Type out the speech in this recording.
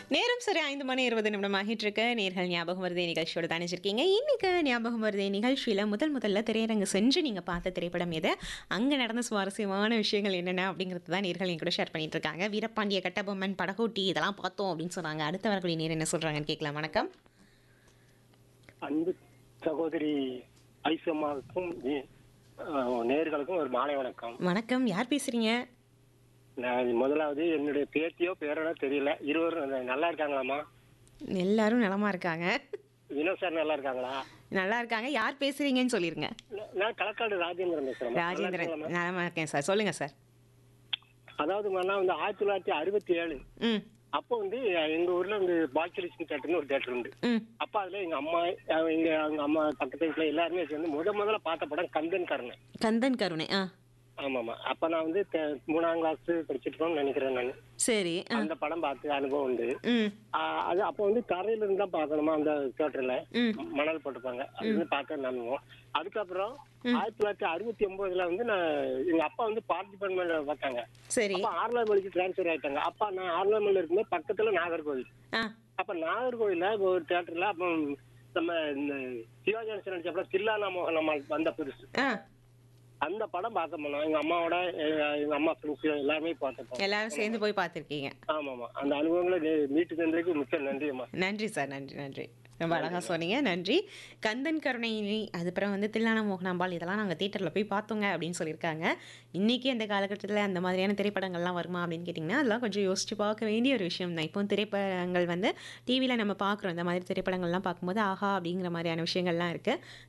நேரம் சரி ஐந்து மணி இருபது நிமிடம் ஆகிட்டு இருக்க நேர்கள் ஞாபகம் வருதே நிகழ்ச்சியோட தானிச்சிருக்கீங்க இன்னைக்கு ஞாபகம் வருதே நிகழ்ச்சியில் முதல் முதல்ல திரையரங்கு சென்று நீங்கள் பார்த்த திரைப்படம் எது அங்கே நடந்த சுவாரஸ்யமான விஷயங்கள் என்னென்ன அப்படிங்கிறது தான் நேர்கள் என் கூட ஷேர் பண்ணிட்டு இருக்காங்க வீரபாண்டிய கட்டபொம்மன் படகோட்டி இதெல்லாம் பார்த்தோம் அப்படின்னு சொன்னாங்க அடுத்த வரக்கூடிய நேர் என்ன சொல்கிறாங்கன்னு கேட்கலாம் வணக்கம் அன்பு சகோதரி ஐசம்மாவுக்கும் நீ- அஹ், நேர்களுக்கும் ஒரு மாலை வணக்கம் வணக்கம் யார் பேசுகிறீங்க நான் முதலாவது என்னுடைய பேத்தியோ பேரனோ தெரியல இருவரும் நல்லா இருக்காங்களாம்மா எல்லாரும் நலமா இருக்காங்க வினோத் சார் நல்லா இருக்காங்களா நல்லா இருக்காங்க யார் பேசுறீங்கன்னு சொல்லிருங்க நான் நான் களக்காடு ராஜேந்திரன் பேசுறேன் ராஜேந்திரன் நலமா இருக்கேன் சார் சொல்லுங்க சார் அதாவது நான் வந்து ஆயிரத்தி தொள்ளாயிரத்தி அறுபத்தி ஏழு ம் அப்போ வந்து எங்க ஊர்ல வந்து பாக்கியலட்சுமி தேட்டர்னு ஒரு தேட்டர் உண்டு ம் அப்ப அதுல எங்க அம்மா அஹ், எங்க அவங்க அம்மா பக்கத்து வீட்டுல எல்லாருமே சேர்ந்து முத முதல்ல பார்த்த படம் கந்தன் கருணை கந்தன் கருணை ஆ ஆமாமா அப்ப நான் வந்து தெ- மூணாம் கிளாஸ் படிச்சுட்டு இருக்கோம்னு நினைக்கிறேன் நான் சரி ஆ அந்த படம் பார்த்து அனுபவம் உண்டு ம் ஆஹ் அது அப்போ வந்து கரையில இருந்து தான் பார்க்கணுமா அந்த தியேட்டர்ல ம் மணல் போட்டுப்பாங்க அது வந்து பார்க்க நம்புவோம் அதுக்கப்புறம் ஆயிரத்தி தொள்ளாயிரத்தி அறுபத்தி ஒன்பதுல வந்து நான் எங்க அப்பா வந்து பார்ட் டிபார்ட்மெண்ட்ல பார்த்தாங்க சரி அப்ப ஆர்லாமலிக்கு டிரான்ஸ்ஃபர் ஆயிட்டாங்க அப்பா நான் ஆர்லாமல்ல இருக்கும்போது பக்கத்துல நாகர்கோவில் ஆ அப்ப நாகர்கோவில்ல ஒரு தியேட்டர்ல அப்போ நம்ம இந்த சிவாஜி கணேசன் நடிச்சப்பட தில்லானா மோகன் அம்மா வந்த புதுசு ஆ அந்த படம் பார்க்க போனோம் எங்க அம்மாவோட எங்க எங்க அம்மா ஃப்ரெண்ட்ஸ் எல்லாருமே பார்த்துப்போம் எல்லாரும் சேர்ந்து போய் பார்த்துருக்கீங்க ஆமாமா அந்த அனுபவங்களை நீ- மீட்டு தந்ததுக்கு மிக்க நன்றிம்மா நன்றி சார் நன்றி நன்றி ரொம்ப அழகாக சொன்னீங்க நன்றி கந்தன் கருணை அதுக்கப்புறம் வந்து தில்லான மோகனாம்பாள் இதெல்லாம் நாங்கள் தேட்டரில் போய் பார்த்தோங்க அப்படின்னு சொல்லியிருக்காங்க இன்றைக்கி அந்த காலகட்டத்தில் அந்த மாதிரியான திரைப்படங்கள்லாம் வருமா அப்படின்னு கேட்டிங்கன்னா அதெல்லாம் கொஞ்சம் யோசிச்சு பார்க்க வேண்டிய ஒரு விஷயம் தான் இப்போ திரைப்படங்கள் வந்து டிவியில் நம்ம பார்க்குறோம் இந்த மாதிரி திரைப்படங்கள்லாம் பார்க்கும்போது ஆஹா அப்படிங்கிற மாதிரியான விஷயங்கள்லாம் இருக்குது